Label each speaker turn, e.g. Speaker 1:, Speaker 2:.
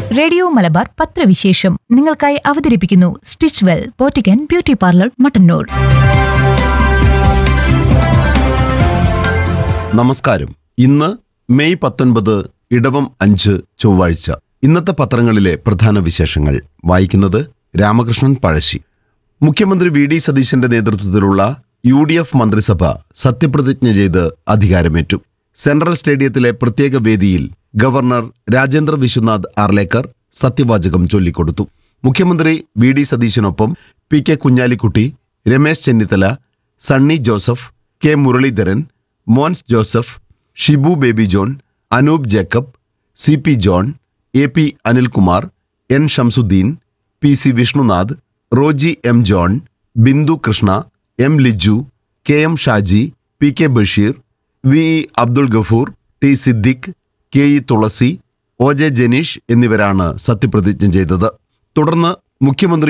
Speaker 1: radio Malabar പത്രവിശേഷം നിങ്ങൾക്കായി അവതരിപ്പിക്കുന്നു സ്റ്റിച്ച് വെൽ പോറ്റിക്കൻ ബ്യൂട്ടി പാർലർ മട്ടന്നൂർ
Speaker 2: നമസ്കാരം ഇന്ന് മെയ് പത്തൊൻപത് ഇടവം അഞ്ച് ചൊവ്വാഴ്ച ഇന്നത്തെ പത്രങ്ങളിലെ പ്രധാന വിശേഷങ്ങൾ വായിക്കുന്നത് രാമകൃഷ്ണൻ പഴശ്ശി മുഖ്യമന്ത്രി വി ഡി സതീശന്റെ നേതൃത്വത്തിലുള്ള യു ഡി എഫ് മന്ത്രിസഭ സത്യപ്രതിജ്ഞ ചെയ്ത് അധികാരമേറ്റു സെൻട്രൽ സ്റ്റേഡിയത്തിലെ പ്രത്യേക വേദിയിൽ ഗവർണർ രാജേന്ദ്ര വിശ്വനാഥ് ആർലേക്കർ സത്യവാചകം ചൊല്ലിക്കൊടുത്തു മുഖ്യമന്ത്രി വി ഡി സതീശനൊപ്പം P K Kunhalikutty Ramesh Chennithala Sunny Joseph K Muraleedharan Mons Joseph Shibu Baby John Anoop Jacob C P John A P Anilkumar N Shamsudheen P C Vishnunath Roji M John Bindu Krishna M Liju K M Shaji P K Basheer V E Abdul Gafoor T Siddique K E Thulasi O J Janeesh എന്നിവരാണ് സത്യപ്രതിജ്ഞ ചെയ്തത് തുടർന്ന് മുഖ്യമന്ത്രി